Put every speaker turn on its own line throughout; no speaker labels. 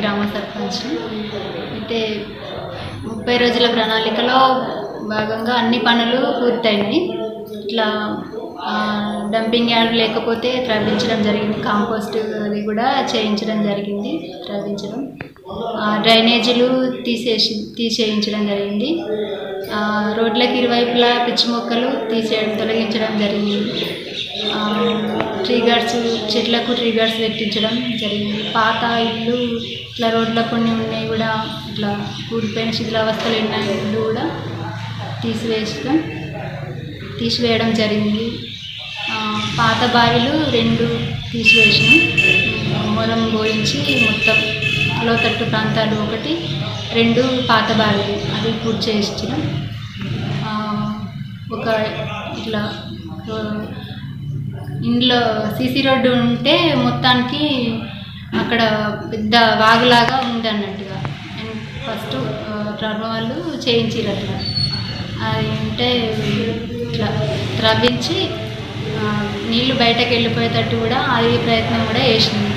గ్రామ సర్పంచ్ అయితే ముప్పై రోజుల ప్రణాళికలో భాగంగా అన్ని పనులు పూర్తయినాయి ఇట్లా ఆ, డంపింగ్ యార్డ్ లేకపోతే త్రవ్వించడం జరిగింది కాంపోస్ట్ అది కూడా చేయించడం జరిగింది త్రవ్వించడం ఆ, డ్రైనేజీలు తీసేసి తీసేయించడం జరిగింది ఆ, రోడ్లకి ఇరువైపులా పిచ్చి మొక్కలు తీసేయడం తొలగించడం జరిగింది ఆ, ట్రిగర్స్ చెట్లకు ట్రిగర్స్ పెట్టించడం జరిగింది పాత ఇల్లు ఇట్లా రోడ్ల కొన్ని ఉన్నాయి కూడా ఇట్లా కూలిపోయిన శిథిలావస్థలు ఉన్న ఇల్లు కూడా తీసివేయడం తీసివేయడం జరిగింది ఆ, పాత బావిలు రెండు తీసివేసినాం మూలం పోయించి మొత్తం లోతట్టు ప్రాంతాలు ఒకటి రెండు పాత బావిలు అవి పూర్తి చేయించడం ఆ, ఒక ఇట్లా ఆ, ఇంట్లో సీసీ రోడ్డు ఉంటే మొత్తానికి అక్కడ పెద్ద వాగులాగా ఉంది అన్నట్టుగా ఫస్ట్ టర్మ వాళ్ళు చేయించారు అట్లా అది ఉంటే ఇట్లా త్రవ్వించి ఆ, నీళ్లు బయటకు వెళ్ళిపోయేటట్టు కూడా అది ప్రయత్నం కూడా చేసింది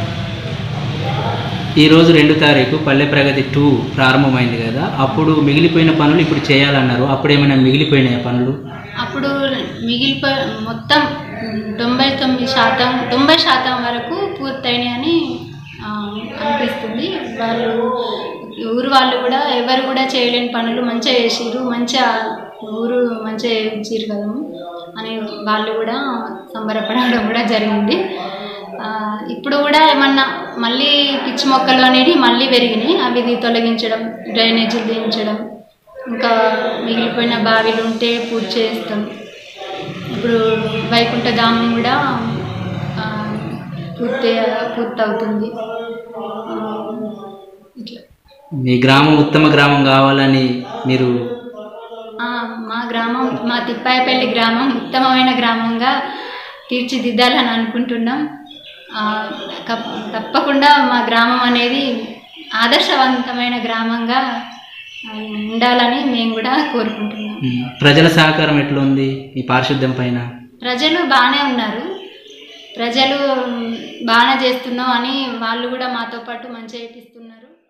ఈ రోజు రెండు తారీఖు పల్లె ప్రగతి టూ ప్రారంభమైంది కదా అప్పుడు మిగిలిపోయిన పనులు ఇప్పుడు చేయాలన్నారు అప్పుడు ఏమైనా మిగిలిపోయినాయి పనులు
అప్పుడు మిగిలిపో మొత్తం తొంభై తొమ్మిది శాతం తొంభై శాతం వరకు పూర్తయినాయని ఆ, అనిపిస్తుంది వాళ్ళు ఊరు వాళ్ళు కూడా ఎవరు కూడా చేయలేని పనులు మంచిగా చేసిర్రు మంచిగా ఊరు మంచిగా చేయించారు కదా అని వాళ్ళు కూడా సంబరపడడం కూడా జరిగింది ఆ, ఇప్పుడు కూడా ఏమన్నా మళ్ళీ పిచ్చి మొక్కలు అనేవి మళ్ళీ పెరిగినాయి అవి ఇది తొలగించడం డ్రైనేజీలు దించడం ఇంకా మిగిలిపోయిన బావిలు ఉంటే పూర్తి చేస్తాం ఇప్పుడు వైకుంఠ ధామం కూడా ఆ, పూర్తి పూర్తవుతుంది ఆ, ఇట్లా
మీ గ్రామం ఉత్తమ గ్రామం కావాలని మీరు
ఆ, మా గ్రామం మా తిప్పాయపల్లి గ్రామం ఉత్తమమైన గ్రామంగా తీర్చిదిద్దాలని అనుకుంటున్నాం ఆ, కప్- తప్పకుండా మా గ్రామం అనేది ఆదర్శవంతమైన గ్రామంగా ఆ, ఉండాలని మేము కూడా కోరుకుంటున్నాం
మ్, ప్రజల సహకారం ఎట్లుంది ఈ పారిశుద్ధ్యం పైన
ప్రజలు బాగానే ఉన్నారు ప్రజలు బాగానే చేస్తున్నాం అని వాళ్ళు కూడా మాతో పాటు మంచిగా చేపిస్తున్నారు